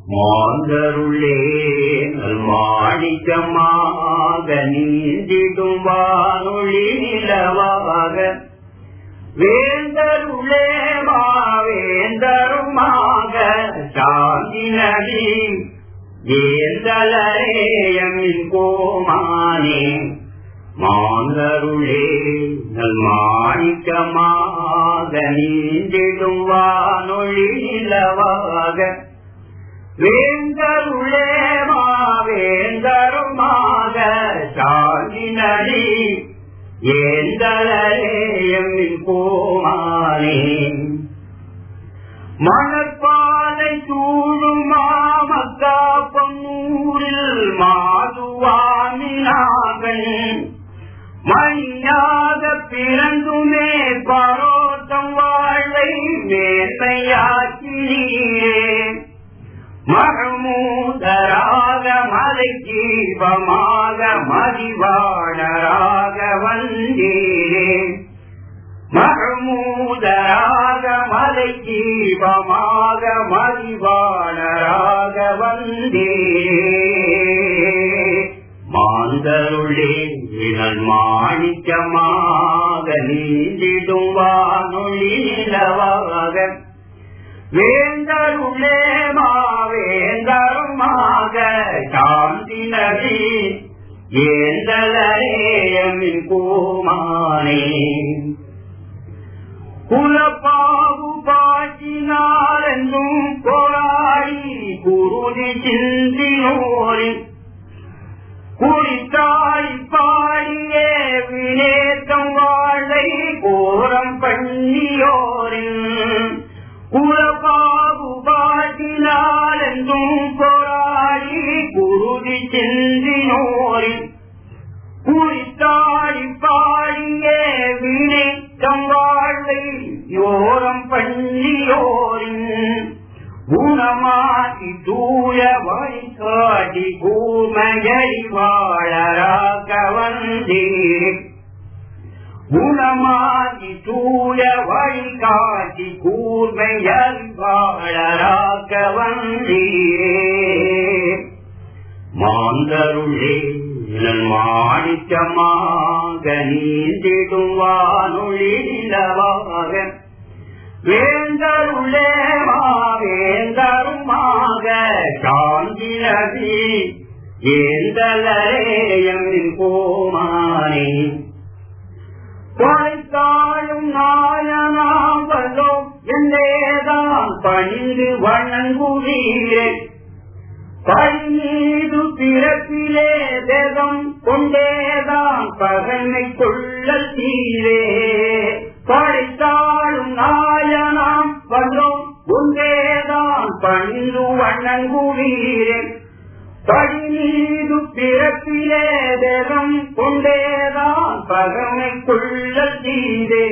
மாந்தருளே மாணிக்கமாக நீந்திடும் வானொளி நிலவாக வேந்தருளே மாவேந்தருமாக சாந்தி நதி ஏந்தலரேயமின் கோமானே மாந்தருளே மாணிக்கமாக நீந்திடும் வானொளி நிலவாக வேந்தருளே மாவேந்தருமாக சாந்தி நதி ஏந்தலரேயமின் கோமானே மணப்பாலை சூழும் மாமக்கா பொன்னூரில் மாதுவாமினாகன் மணியாக பிறந்துமே பரோட்டம் வாழ்வை மேன்மையாக்கினீரே மகமூதராக மலை தீபமாக மதிவாணராக வந்தீரே மகமூதராக மலை தீபமாக மதிவாணராக வந்தீரே மாந்தருளே இனல் மாணிக்கமாக நீந்திடும் வானொளி நிலவாக வேந்தருளே மாவேந்தருமாக சாந்தி நதி ஏந்தலரேயமின் கூமானே குலப்பாவு பாட்டினாரென்றும் போராடி குருதி சிந்தினோரின் குறித்தாய் பாடியே வினேத்தம் வாழை கோரம் பண்ணியோரின் குலபாபு பாட்டினால் என்றும் போராடி குருதி சென்றினோரின் குறித்தாடி பாடியே வினேத்தம் வாழை யோரம் பண்ணியோரின் குணமாகி தூய வழிகாட்டி கூமையடி வாழராக வந்தீர் குணமாகி தூய வழிகாட்டி கூர்மையல் வாழராக வந்தீர் மாந்தருளே மாணிக்கமாக நீந்திடும் வானொளி நிலவாக வேந்தருளே மாவேந்தருமாக சாந்தி நதி ஏந்தலரேயம் கோமானே கொலைத்தாழும் நாயனாவலோ என்றேதான் பணிந்து வணங்குவீரே பணிமீது பிறப்பிலே தேகம் கொண்டேதான் பகமை கொள்ள தீரே படைத்தாளும் நாயனாம் வல்லோம் ஒன்றேதான் பணிந்து வணங்குவீரே படிமீது பிறப்பிலே தேகம் கொண்டேதான் பகமை கொள்ள தீரே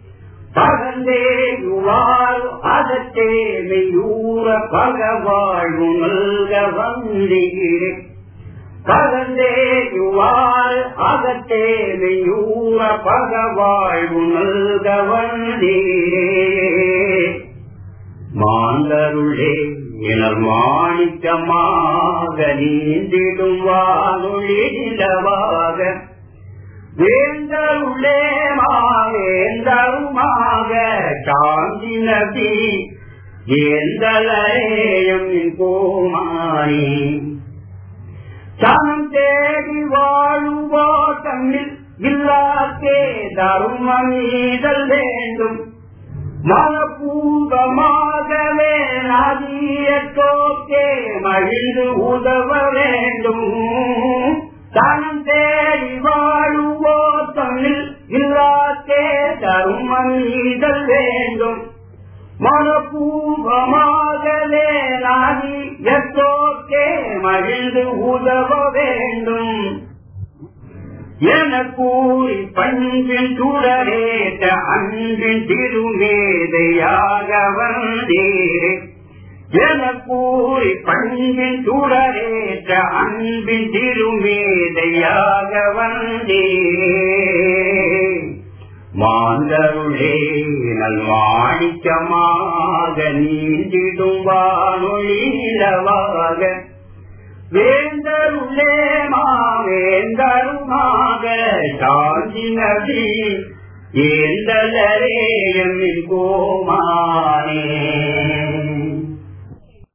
பகந்தேயுவார் அதத்தே மெய்யூர பகவாழ்வு நல்க வந்தீரே பகந்தேயுவார் அதத்தே மெய்யூர பகவாழ்வு நல்க வந்தீரே மாந்தருளே இனர் மாணிக்கமாக நீந்திடும் வானொளி நிலவாக வேந்தருளே மாவேந்தருமாக சாந்தி நதி ஏந்தலரேயம் கோமானி சனம் தேடி வாழுவோ தம்மில் இல்லாக்கே தர்மம் ஈதல் வேண்டும் மனப்பூர்வமாகவே நதியற்றோக்கே மகிழ்ந்து உதவ வேண்டும் தனம் தேடி வாழுவோ தமிழ் இல்லாத்தே தருமம் ஈதல் வேண்டும் மனப்பூர்வமாகவே நாதி எத்தோக்கே மகிழ்ந்து உதவ வேண்டும் என கூறி பண்பின் சுடரேற்ற அன்பின் திருமேதையாக வந்தீரே என கூறி பண்பின் சுடரேற்ற அன்பின் திருமேதையாக வந்தீரே மாந்தருளே நல்வாணிக்கமாக நீந்திடும் வானொழிலவாக வேந்தருளே மாவேந்தருமாக சாந்தி நதி ஏந்தலரே எம்மில் கோமானே